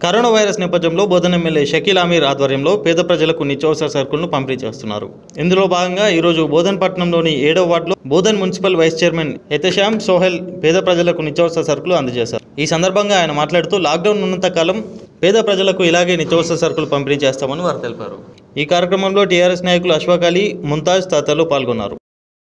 corona virus నేపథ్యంలో బోధన MLA Shakeel Aamir ఆధ్వర్యంలో పేద ప్రజలకు నిత్యావసర సరుకులను పంపిణీ చేస్తున్నారు ఇందులో భాగంగా ఈరోజు బోధన్ పట్టణంలోని ఏడో వార్డులో బోధన్ మున్సిపల్ వైస్ చైర్మన్ ఎతశ్యామ్ సోహెల్ పేద ప్రజలకు నిత్యావసర సరుకులు అందజేశారు ఈ సందర్భంగా ఆయన మాట్లాడుతూ లాక్డౌన్ ఉన్నంత కాలం పేద ప్రజలకు ఇలాగే నిత్యావసర సరుకులు పంపిణీ చేస్తామని వారు తెలిపారు ఈ కార్యక్రమంలో టీఆర్ఎస్ నాయకులు అష్ఫాక్ అలీ ముంతాజ్ తదితరులు పాల్గొన్నారు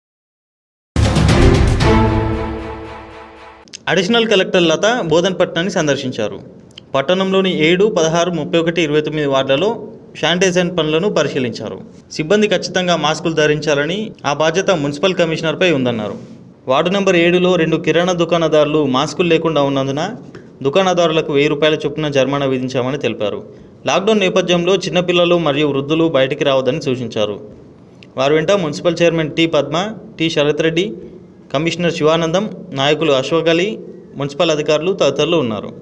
అడిషనల్ కలెక్టర్ లత బోధన్ పట్టణాన్ని సందర్శించారు పట్టణంలోని ఏడు పదహారు ముప్పై ఒకటి ఇరవై తొమ్మిది వార్డులలో శానిటైజేషన్ పనులను పరిశీలించారు సిబ్బంది ఖచ్చితంగా మాస్కులు ధరించాలని ఆ బాధ్యత మున్సిపల్ కమిషనర్పై ఉందన్నారు వార్డు నెంబర్ ఏడులో రెండు కిరాణా దుకాణదారులు మాస్కులు లేకుండా ఉన్నందున దుకాణదారులకు వెయ్యి రూపాయల చొప్పున జరిమానా విధించామని తెలిపారు లాక్డౌన్ నేపథ్యంలో చిన్నపిల్లలు మరియు వృద్ధులు బయటికి రావద్దని సూచించారు వారి వెంట municipal chairman T Padma T Sharath Reddy commissioner Shivanandam నాయకులు అశోక్ అలీ మున్సిపల్ అధికారులు తదితరులు ఉన్నారు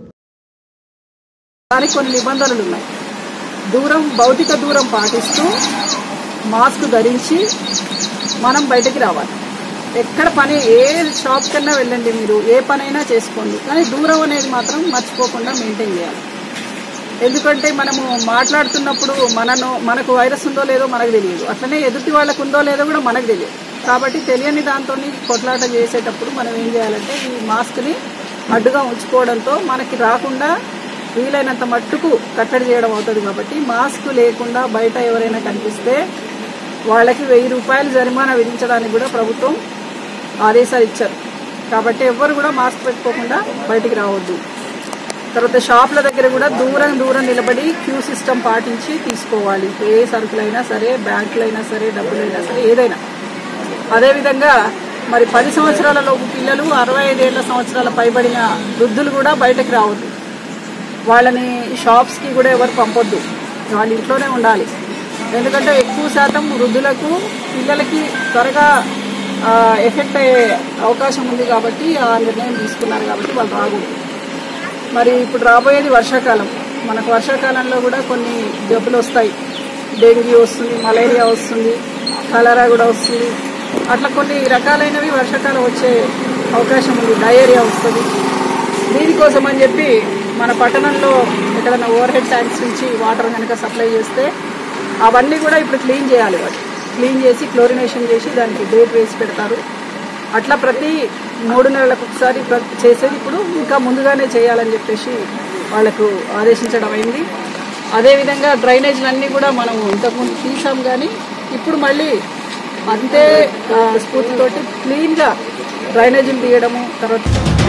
దానికి కొన్ని నిబంధనలు ఉన్నాయి దూరం భౌతిక దూరం పాటిస్తూ మాస్క్ ధరించి మనం బయటకి రావాలి ఎక్కడ పని ఏ షాప్ కన్నా వెళ్ళండి మీరు ఏ పనైనా చేసుకోండి కానీ దూరం అనేది మాత్రం మర్చిపోకుండా మెయింటైన్ చేయాలి ఎందుకంటే మనము మాట్లాడుతున్నప్పుడు మనను మనకు వైరస్ ఉందో లేదో మనకు తెలియదు అట్లనే ఎదుటి వాళ్ళకు ఉందో లేదో కూడా మనకు తెలియదు కాబట్టి తెలియని దాంతో కొట్లాట చేసేటప్పుడు మనం ఏం చేయాలంటే ఈ మాస్క్ని అడ్డుగా ఉంచుకోవడంతో మనకి రాకుండా వీలైనంత మట్టుకు కట్టడి చేయడం అవుతుంది కాబట్టి మాస్క్ లేకుండా బయట ఎవరైనా కనిపిస్తే వాళ్ళకి వెయ్యి రూపాయలు జరిమానా విధించడానికి కూడా ప్రభుత్వం ఆదేశాలు ఇచ్చారు కాబట్టి ఎవ్వరు కూడా మాస్క్ పెట్టుకోకుండా బయటికి రావద్దు తర్వాత షాపుల దగ్గర కూడా దూరం దూరం నిలబడి క్యూ సిస్టమ్ పాటించి తీసుకోవాలి ఏ సరుకులైనా సరే బ్యాంకులైనా సరే డబ్బులైనా సరే ఏదైనా అదేవిధంగా మరి పది సంవత్సరాల లోపు పిల్లలు అరవై ఐదేళ్ల సంవత్సరాల పైబడిన వృద్ధులు కూడా బయటకు రావద్దు వాళ్ళని షాప్స్కి కూడా ఎవరు పంపొద్దు వాళ్ళ ఇంట్లోనే ఉండాలి ఎందుకంటే ఎక్కువ శాతం వృద్ధులకు పిల్లలకి త్వరగా ఆ, ఎఫెక్ట్ అయ్యే అవకాశం ఉంది కాబట్టి ఆ నిర్ణయం తీసుకున్నారు కాబట్టి వాళ్ళు రాకూడదు మరి ఇప్పుడు రాబోయేది వర్షాకాలం మనకు వర్షాకాలంలో కూడా కొన్ని జబ్బులు వస్తాయి డెంగ్యూ వస్తుంది మలేరియా వస్తుంది కలరా కూడా వస్తుంది అట్లా కొన్ని రకాలైనవి వర్షాకాలం వచ్చే అవకాశం ఉంది డయేరియా వస్తుంది దీనికోసం అని చెప్పి మన పట్టణంలో ఎక్కడైనా ఓవర్ హెడ్ ట్యాంక్స్ నుంచి వాటర్ కనుక సప్లై చేస్తే అవన్నీ కూడా ఇప్పుడు క్లీన్ చేయాలి వాటి క్లీన్ చేసి క్లోరినేషన్ చేసి దానికి డేట్ వేసి పెడతారు అట్లా ప్రతి మూడు నెలలకు ఒకసారి ప్ర- చేసేది ఇప్పుడు ఇంకా ముందుగానే చేయాలని చెప్పేసి వాళ్ళకు ఆదేశించడం అయింది అదేవిధంగా డ్రైనేజ్లన్నీ కూడా మనం ఇంతకుముందు తీసాం కానీ ఇప్పుడు మళ్ళీ అంతే ఆ, స్ఫూర్తితోటి క్లీన్గా డ్రైనేజీలు తీయడము తర్వాత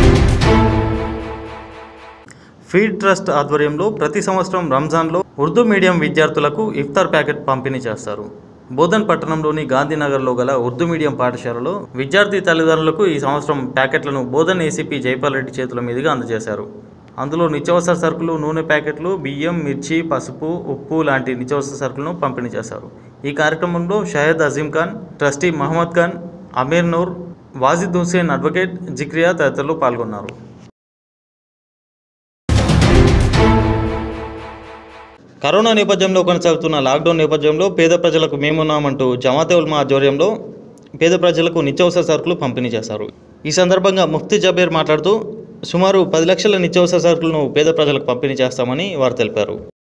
ఫీడ్ ట్రస్ట్ ఆధ్వర్యంలో ప్రతి సంవత్సరం రంజాన్లో ఉర్దూ మీడియం విద్యార్థులకు ఇఫ్తార్ ప్యాకెట్ పంపిణీ చేస్తారు బోధన్ పట్టణంలోని గాంధీనగర్లో గల ఉర్దూ మీడియం పాఠశాలలో విద్యార్థి తల్లిదండ్రులకు ఈ సంవత్సరం ప్యాకెట్లను బోధన్ ఏసీపీ జైపాల్ రెడ్డి చేతుల మీదుగా అందజేశారు అందులో నిత్యావసర సరుకులు నూనె ప్యాకెట్లు బియ్యం మిర్చి పసుపు ఉప్పు లాంటి నిత్యావసర సరుకులను పంపిణీ చేశారు ఈ కార్యక్రమంలో షహద్ అజీం ఖాన్ ట్రస్టీ మహమ్మద్ ఖాన్ అమీర్ నూర్ వాజిద్ హుసేన్ అడ్వకేట్ జిక్రియా తదితరులు పాల్గొన్నారు కరోనా నేపథ్యంలో కొనసాగుతున్న లాక్డౌన్ నేపథ్యంలో పేద ప్రజలకు మేమున్నామంటూ జమాతే ఉల్మా ఆధ్వర్యంలో పేద ప్రజలకు నిత్యావసర సరుకులు పంపిణీ చేశారు ఈ సందర్భంగా ముఫ్తీ జబీర్ మాట్లాడుతూ సుమారు పది లక్షల నిత్యావసర సరుకులను పేద ప్రజలకు పంపిణీ చేస్తామని వారు తెలిపారు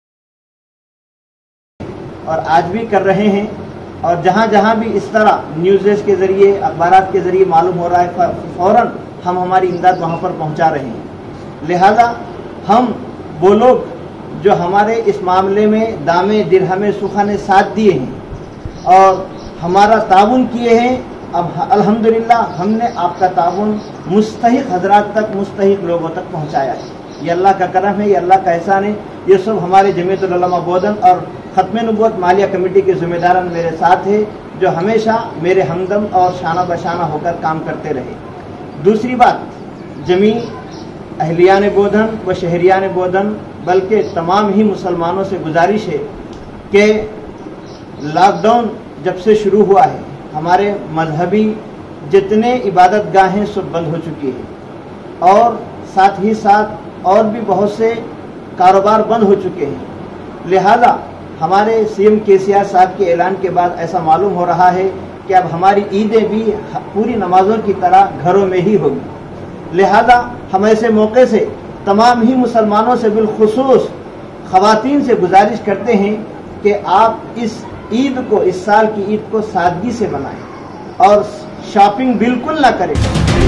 और आज भी कर रहे हैं और जहाँ जहाँ भी इस तरह न्यूज़ के ज़रिए अखबार के ज़रिए मालूम हो रहा है फ- फौरन हम हमारी इमदाद वहाँ पर पहुँचा रहे हैं लिहाजा हम वो लोग जो हमारे इस मामले में दामे दिरहमे सुखा ने साथ दिए हैं और हमारा ताउन किए हैं अब ह- अल्हम्दुलिल्लाह हमने आपका ताउन मुस्तहिक हजरात तक मुस्तहिक लोगों तक पहुँचाया है ये अल्लाह का करम है ये अल्लाह का एहसान है ये सब हमारे जमीयतुलमा बोधन और ख़त्म नबूत मालिया कमेटी के ज़िम्मेदारान मेरे साथ है जो हमेशा मेरे हमदम और शाना बशाना होकर काम करते रहे दूसरी बात जमी अहलियान बोधन व शहरियान बोधन बल्कि तमाम ही मुसलमानों से गुजारिश है कि लॉकडाउन जब से शुरू हुआ है हमारे मजहबी जितने इबादत गाहें सब बंद हो चुकी है और साथ ही साथ और भी बहुत से कारोबार बंद हो चुके हैं लिहाजा हमारे सीएम के सी आर साहब के ऐलान के बाद ऐसा मालूम हो रहा है कि अब हमारी ईदें भी पूरी नमाजों की तरह घरों में ही होगी लिहाजा हम ऐसे मौके से तमाम ही मुसलमानों से बिलखसूस खवातीन से गुजारिश करते हैं कि आप इस ईद को इस साल की ईद को सादगी से मनाएं और शॉपिंग बिल्कुल ना करें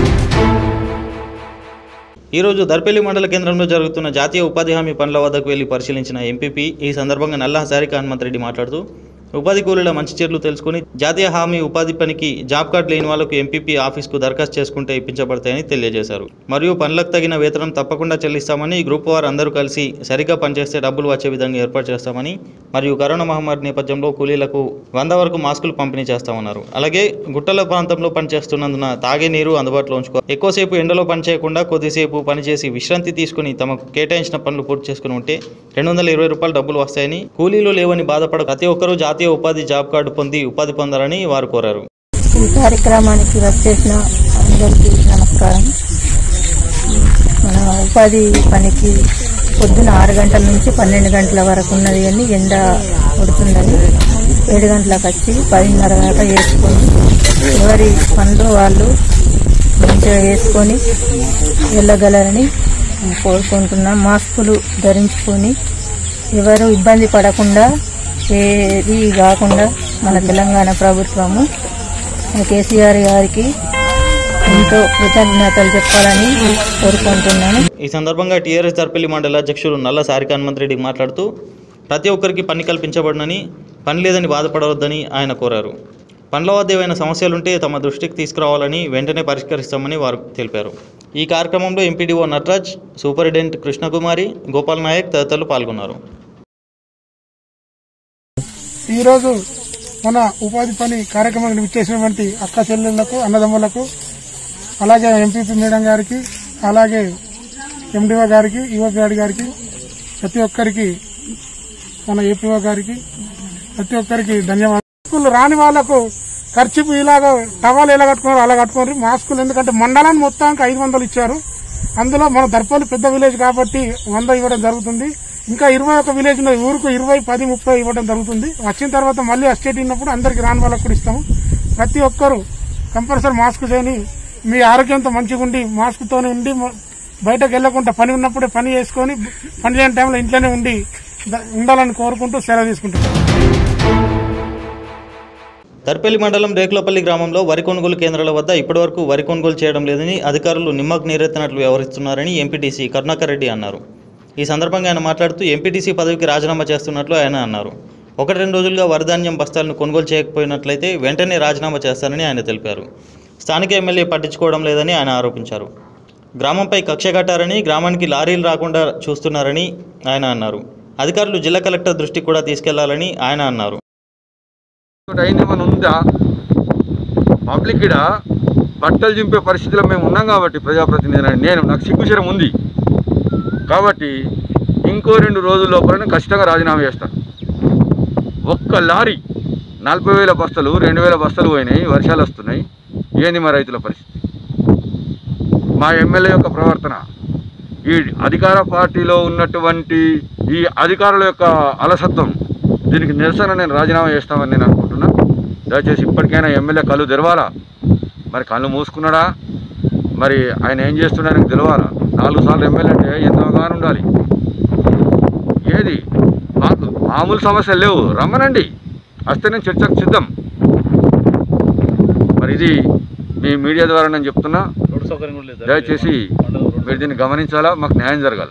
ఈరోజు దర్పల్లి మండల కేంద్రంలో జరుగుతున్న జాతీయ ఉపాధి హామీ పనుల వద్దకు వెళ్లి పరిశీలించిన ఎంపీపీ ఈ సందర్భంగా నల్ల హసారిక హనుమంత్ రెడ్డి మాట్లాడుతూ ఉపాధి కూలీల మంచి చర్యలు తెలుసుకుని జాతీయ హామీ ఉపాధి పనికి జాబ్ కార్డు లేని వాళ్లకు ఎంపీపీ ఆఫీస్కు దరఖాస్తు చేసుకుంటే ఇప్పించబడతాయని తెలియజేశారు మరియు పనులకు తగిన వేతనం తప్పకుండా చెల్లిస్తామని ఈ గ్రూప్ వారు అందరూ కలిసి సరిగ్గా పనిచేస్తే డబ్బులు వచ్చే విధంగా ఏర్పాటు చేస్తామని మరియు కరోనా మహమ్మారి నేపథ్యంలో కూలీలకు వంద వరకు మాస్కులు పంపిణీ చేస్తామన్నారు అలాగే గుట్టల ప్రాంతంలో పనిచేస్తున్నందున తాగే నీరు అందుబాటులో ఉంచుకో ఎక్కువసేపు ఎండలో పనిచేయకుండా కొద్దిసేపు పనిచేసి విశ్రాంతి తీసుకుని తమకు కేటాయించిన పనులు పూర్తి చేసుకుని ఉంటే రెండు వందల ఇరవై రూపాయలు డబ్బులు వస్తాయని కూలీలు లేవని బాధపడ ప్రతి ఒక్కరూ జాతీయ ఉపాధి జాబ్ కార్డు పొంది ఉపాధి పొందాలని వారు కోరారు ఈ కార్యక్రమానికి వచ్చేసిన అందరికీ నమస్కారం మన ఉపాధి పనికి పొద్దున ఆరు గంటల నుంచి పన్నెండు గంటల వరకు ఉన్నది అని ఎండ కొడుతున్నది ఏడు గంటలకు వచ్చి పదిన్నర దాకా వేసుకొని ఎవరి పనులు వాళ్ళు మంచిగా వేసుకొని వెళ్ళగలరని కోరుకుంటున్నాం మాస్కులు ధరించుకొని ఎవరు ఇబ్బంది పడకుండా ఏది కాకుండా మన తెలంగాణ ప్రభుత్వము కేసీఆర్ గారికి ఎంతో కృతజ్ఞతలు చెప్పాలని కోరుకుంటున్నాను ఈ సందర్భంగా టీఆర్ఎస్ దర్పల్లి మండల అధ్యక్షుడు నల్ల సారిక హనుమంత్ రెడ్డి మాట్లాడుతూ ప్రతి ఒక్కరికి పని కల్పించబడనని పని లేదని బాధపడవద్దని ఆయన కోరారు పనుల వద్ద ఏవైనా సమస్యలుంటే తమ దృష్టికి తీసుకురావాలని వెంటనే పరిష్కరిస్తామని వారు తెలిపారు ఈ కార్యక్రమంలో ఎంపీడీఓ నటరాజ్ సూపరింటెండెంట్ కృష్ణకుమారి గోపాల్ నాయక్ తదితరులు పాల్గొన్నారు ఈరోజు మన ఉపాధి పని కార్యక్రమానికి విచ్చేసినటువంటి అక్క చెల్లెళ్లకు అన్నదమ్ములకు అలాగే ఎంపీపీ మేడం గారికి అలాగే ఎండిఓ గారికి ఈఓపీఆర్ గారికి ప్రతి ఒక్కరికి మన ఏపీఓ గారికి ప్రతి ఒక్కరికి ధన్యవాదాలు మాస్కులు రాని వాళ్లకు ఖర్చు ఇలాగ టవాలు ఎలా కట్టుకున్నారు అలా కట్టుకోరు మాస్కులు ఎందుకంటే మండలాన్ని మొత్తానికి ఐదు వందలు ఇచ్చారు అందులో మన దర్పల్లి పెద్ద విలేజ్ కాబట్టి వంద ఇవ్వడం జరుగుతుంది ఇంకా ఇరవై ఒక విలేజ్ ఉన్న ఊరుకు ఇరవై పది ముప్పై ఇవ్వడం జరుగుతుంది వచ్చిన తర్వాత మళ్ళీ అస్టేట్ ఉన్నప్పుడు అందరికి రాని వాళ్ళకు కూడా ఇస్తాము ప్రతి ఒక్కరు కంపల్సరీ మాస్క్ చేయని మీ ఆరోగ్యంతో మంచిగా ఉండి మాస్క్తోనే ఉండి మ- బయటకు వెళ్లకుండా పని ఉన్నప్పుడే పని చేసుకొని పని చేయని టైంలో ఇంట్లోనే ఉండి ద- ఉండాలని కోరుకుంటూ సెలవు తీసుకుంటున్నాను దర్పల్లి మండలం రేకులపల్లి గ్రామంలో వరి కొనుగోలు కేంద్రాల వద్ద ఇప్పటివరకు వరి కొనుగోలు చేయడం లేదని అధికారులు నిమ్మకు నీరెత్తినట్లు వ్యవహరిస్తున్నారని ఎంపీటీసీ కరుణాకర్ రెడ్డి అన్నారు ఈ సందర్భంగా ఆయన మాట్లాడుతూ ఎంపీటీసీ పదవికి రాజీనామా చేస్తున్నట్లు ఆయన అన్నారు ఒకటి రెండు రోజులుగా వరిధాన్యం బస్తాలను కొనుగోలు చేయకపోయినట్లయితే వెంటనే రాజీనామా చేస్తారని ఆయన తెలిపారు స్థానిక ఎమ్మెల్యే పట్టించుకోవడం లేదని ఆయన ఆరోపించారు గ్రామంపై కక్ష కట్టారని గ్రామానికి లారీలు రాకుండా చూస్తున్నారని ఆయన అన్నారు అధికారులు జిల్లా కలెక్టర్ దృష్టికి కూడా తీసుకెళ్లాలని ఆయన అన్నారు ఒకటి అయింది మన ఉందా పబ్లిక్ ఇడ బట్టలు చింపే పరిస్థితిలో మేము ఉన్నాం కాబట్టి ప్రజాప్రతినిధి నేను నాకు సిగ్గుచరం ఉంది కాబట్టి ఇంకో రెండు రోజుల లోపల నేను ఖచ్చితంగా రాజీనామా చేస్తాను ఒక్క లారీ నలభై వేల బస్తలు రెండు వేల బస్తలు పోయినాయి వర్షాలు వస్తున్నాయి ఏంది మా రైతుల పరిస్థితి మా ఎమ్మెల్యే యొక్క ప్రవర్తన ఈ అధికార పార్టీలో ఉన్నటువంటి ఈ అధికారుల యొక్క అలసత్వం దీనికి నిరసన నేను రాజీనామా చేస్తామని నేను అనుకుంటున్నా దయచేసి ఇప్పటికైనా ఎమ్మెల్యే కళ్ళు తెరవాలా మరి కళ్ళు మూసుకున్నాడా మరి ఆయన ఏం చేస్తున్నాడని తెలవాలా నాలుగు సార్లు ఎమ్మెల్యే అంటే ఎంతగానో ఉండాలి ఏది మాకు మామూలు సమస్యలు లేవు రమ్మనండి వస్తే నేను చర్చకు సిద్ధం మరి ఇది మీ మీడియా ద్వారా నేను చెప్తున్నా దయచేసి మీరు దీన్ని గమనించాలా మాకు న్యాయం జరగాల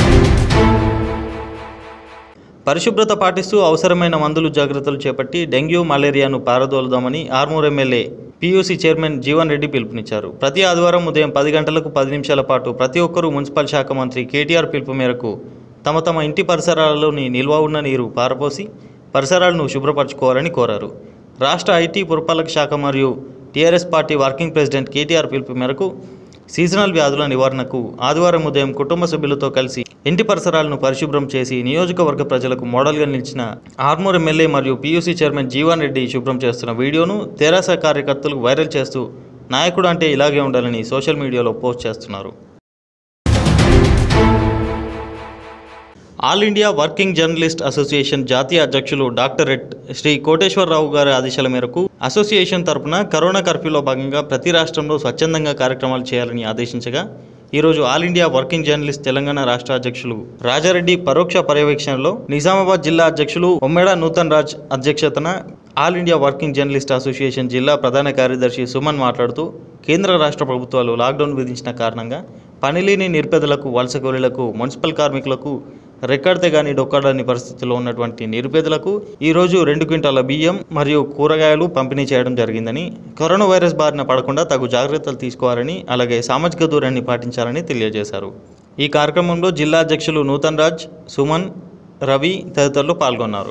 పరిశుభ్రత పాటిస్తూ అవసరమైన మందులు జాగ్రత్తలు చేపట్టి డెంగ్యూ మలేరియాను పారదోలుదామని Armoor MLA PUC chairman Jeevan Reddy పిలుపునిచ్చారు ప్రతి ఆదివారం ఉదయం పది గంటలకు పది నిమిషాల పాటు ప్రతి ఒక్కరూ మున్సిపల్ శాఖ మంత్రి కేటీఆర్ పిలుపు మేరకు తమ తమ ఇంటి పరిసరాలలోని నిల్వ ఉన్న నీరు పారపోసి పరిసరాలను శుభ్రపరచుకోవాలని కోరారు రాష్ట్ర ఐటీ పురపాలక శాఖ మరియు TRS party working president KTR పిలుపు మేరకు సీజనల్ వ్యాధుల నివారణకు ఆదివారం ఉదయం కుటుంబ సభ్యులతో కలిసి ఇంటి పరిసరాలను పరిశుభ్రం చేసి నియోజకవర్గ ప్రజలకు మోడల్గా నిలిచిన ఆర్మూర్ ఎమ్మెల్యే మరియు పీయూసీ చైర్మన్ జీవన్ రెడ్డి శుభ్రం చేస్తున్న వీడియోను తెరాస కార్యకర్తలు వైరల్ చేస్తూ నాయకుడు అంటే ఇలాగే ఉండాలని సోషల్ మీడియాలో పోస్ట్ చేస్తున్నారు all India working journalist association జాతీయ అధ్యక్షులు డాక్టర్ ఎట్ శ్రీ కోటేశ్వరరావు గారి ఆదేశాల మేరకు అసోసియేషన్ తరపున కరోనా కర్ఫ్యూలో భాగంగా ప్రతి రాష్ట్రంలో స్వచ్ఛందంగా కార్యక్రమాలు చేయాలని ఆదేశించగా ఈరోజు all India working journalist Telangana రాష్ట్ర అధ్యక్షులు రాజారెడ్డి పరోక్ష పర్యవేక్షణలో నిజామాబాద్ జిల్లా అధ్యక్షులు ఉమ్మేడ నూతన్ రాజ్ అధ్యక్షతన all India working journalist association జిల్లా ప్రధాన కార్యదర్శి సుమన్ మాట్లాడుతూ కేంద్ర రాష్ట్ర ప్రభుత్వాలు లాక్డౌన్ విధించిన కారణంగా పనిలేని నిరుపేదలకు వలస కూలీలకు మున్సిపల్ కార్మికులకు రెక్కడితే గాని డొక్కడని పరిస్థితిలో ఉన్నటువంటి నిరుపేదలకు ఈరోజు రెండు క్వింటాల బియ్యం మరియు కూరగాయలు పంపిణీ చేయడం జరిగిందని కరోనా వైరస్ బారిన పడకుండా తగు జాగ్రత్తలు తీసుకోవాలని అలాగే సామాజిక దూరాన్ని పాటించాలని తెలియజేశారు ఈ కార్యక్రమంలో జిల్లా అధ్యక్షులు నూతన్ రాజ్ సుమన్ రవి తదితరులు పాల్గొన్నారు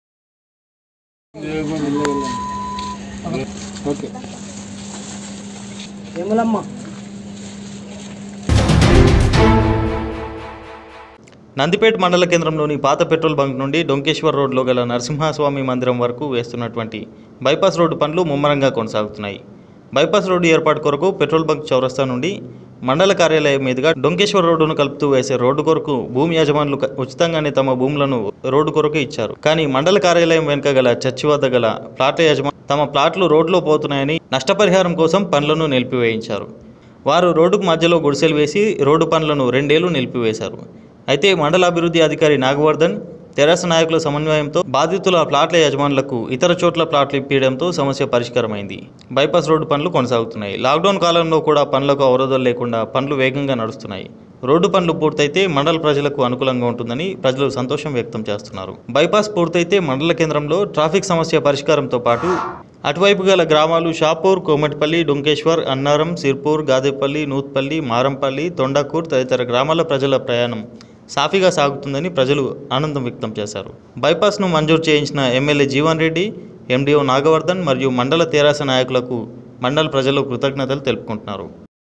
నందిపేట మండల కేంద్రంలోని పాత పెట్రోల్ బంక్ నుండి డొంకేశ్వర్ రోడ్లో గల నరసింహస్వామి మందిరం వరకు వేస్తున్నటువంటి బైపాస్ రోడ్డు పనులు ముమ్మరంగా కొనసాగుతున్నాయి బైపాస్ రోడ్డు ఏర్పాటు కొరకు పెట్రోల్ బంక్ చౌరస్తా నుండి మండల కార్యాలయం మీదుగా డొంకేశ్వర్ రోడ్డును కలుపుతూ వేసే రోడ్డు కొరకు భూమి యజమానులు క- ఉచితంగానే తమ భూములను రోడ్డు కొరకు ఇచ్చారు కానీ మండల కార్యాలయం వెనుక గల చర్చి వద్ద గల ప్లాట్ల యజమాని తమ ప్లాట్లు రోడ్లో పోతున్నాయని నష్టపరిహారం కోసం పనులను నిలిపివేయించారు వారు రోడ్డుకు మధ్యలో గుడిసెలు వేసి రోడ్డు పనులను రెండేళ్లు నిలిపివేశారు అయితే మండల అభివృద్ధి అధికారి నాగవర్ధన్ తెరాస నాయకుల సమన్వయంతో బాధితుల ప్లాట్ల యజమానులకు ఇతర చోట్ల ప్లాట్లు ఇప్పించడంతో సమస్య పరిష్కారమైంది బైపాస్ రోడ్డు పనులు కొనసాగుతున్నాయి లాక్డౌన్ కాలంలో కూడా పనులకు అవరోధాలు లేకుండా పనులు వేగంగా నడుస్తున్నాయి రోడ్డు పనులు పూర్తయితే మండల ప్రజలకు అనుకూలంగా ఉంటుందని ప్రజలు సంతోషం వ్యక్తం చేస్తున్నారు బైపాస్ పూర్తయితే మండల కేంద్రంలో ట్రాఫిక్ సమస్య పరిష్కారంతో పాటు అటువైపు గల గ్రామాలు షాపూర్ కోమటిపల్లి డొంకేశ్వర్ అన్నారం సిర్పూర్ గాదేపల్లి నూత్పల్లి మారంపల్లి తొండాకూర్ తదితర గ్రామాల ప్రజల ప్రయాణం సాఫీగా సాగుతుందని ప్రజలు ఆనందం వ్యక్తం చేశారు బైపాస్ను మంజూరు చేయించిన ఎమ్మెల్యే జీవన్ రెడ్డి ఎండిఓ నాగవర్ధన్ మరియు మండల తెరాస నాయకులకు మండల ప్రజలు కృతజ్ఞతలు తెలుపుకుంటున్నారు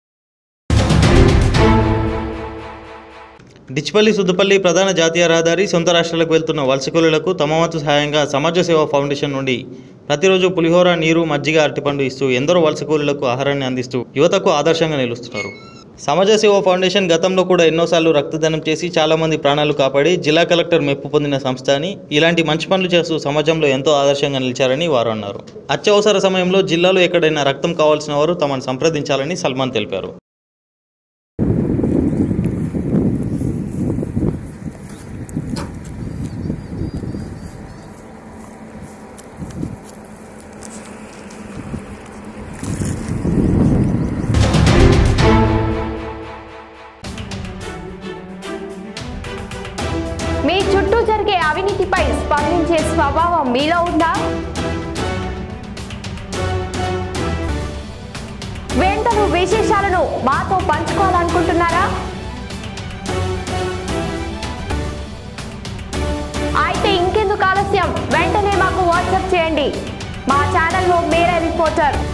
డిచ్పల్లి సుద్దపల్లి ప్రధాన జాతీయ రహదారి సొంత రాష్ట్రాలకు వెళ్తున్న వలస కూలీలకు తమ వంతు సహాయంగా సమాజ సేవా ఫౌండేషన్ నుండి ప్రతిరోజు పులిహోర నీరు మజ్జిగ అరటిపండు ఇస్తూ ఎందరో వలస కూలీలకు ఆహారాన్ని అందిస్తూ యువతకు ఆదర్శంగా నిలుస్తున్నారు సమాజ సేవా ఫౌండేషన్ గతంలో కూడా ఎన్నోసార్లు రక్తదానం చేసి చాలా మంది ప్రాణాలు కాపాడి జిల్లా కలెక్టర్ మెప్పు పొందిన సంస్థ అని ఇలాంటి మంచి పనులు చేస్తూ సమాజంలో ఎంతో ఆదర్శంగా నిలిచారని వారు అన్నారు అత్యవసర సమయంలో జిల్లాలో ఎక్కడైనా రక్తం కావాల్సిన వారు తమను సంప్రదించాలని సల్మాన్ తెలిపారు మీ చుట్టూ జరిగే అవినీతిపై స్పందించే స్వభావం మీలో ఉందా వెంటను విశేషాలను మాతో పంచుకోవాలనుకుంటున్నారా అయితే ఇంకెందుకు ఆలస్యం వెంటనే మాకు వాట్సాప్ చేయండి మా ఛానల్లో మీరే రిపోర్టర్